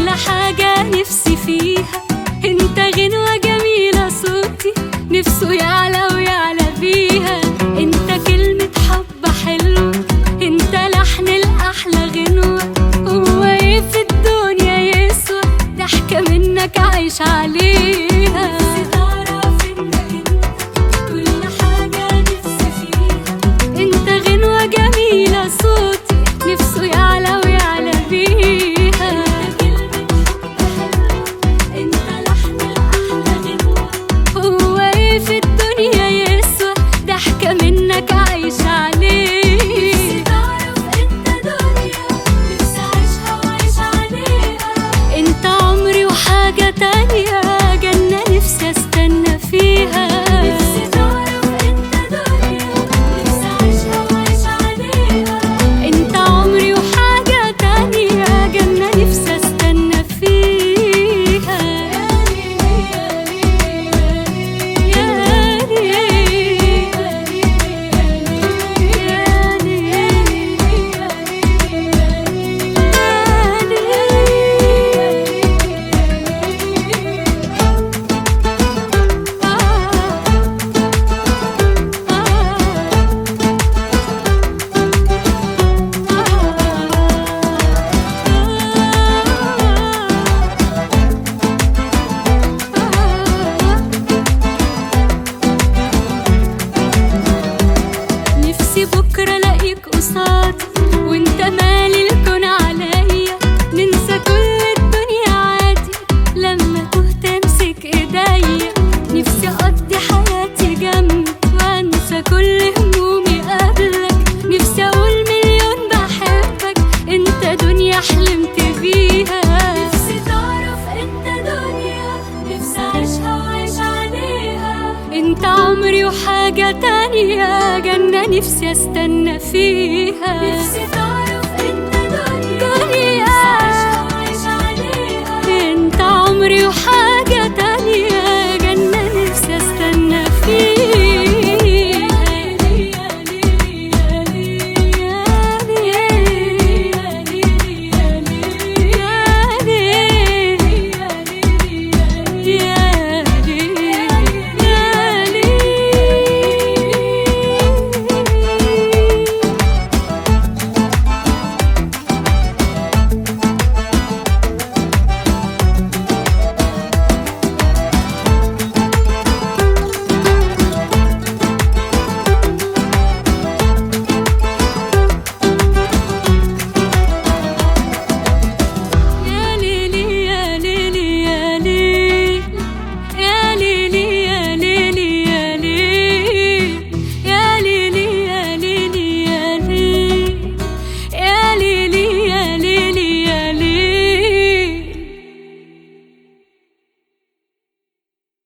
حاجة نفسي فيها انت غنوة جميلة صوتي نفسه يعلى ويعلى بيها انت كلمة حب حلوة انت لحن الأحلى غنوة هو ايه في الدنيا يسوى ضحكة منك عايش عليها تعرف انك انت كل حاجة نفسي فيها انت غنوة جميلة صوتي نفسه يعلى ويعلى بيها انت لحن الاحلى غنوة هو ايه في الدنيا يسوى ضحكة منك عايش عليه تعرف انت دنيا نفسي اعيشها وعيش عليها انت عمري وحاجة تانية جنة نفسي استنى فيها نفسي تعرف انت دنيا نفسي اعيشها وعيش عليها انت عمري وحاجة تانية جنة نفسي استنى فيها نفسي بكرة الاقيك قصادي وانت مالي الكون عليا ننسى كل الدنيا عادي لما تهت امسك ايديا نفسي اقضي حياتي جنبك وانسى كل همومي قبلك نفسي اقول مليون بحبك انت دنيا حلمت بيها نفسي تعرف انت دنيا نفسي اعيشها وعيش عليها انت عمري وحاجة تانية جنة نفسي استنى فيها نفسي تعرف انت دنيا دنيا نفسي اعيشها وعيش عليها انت عمري وحاجة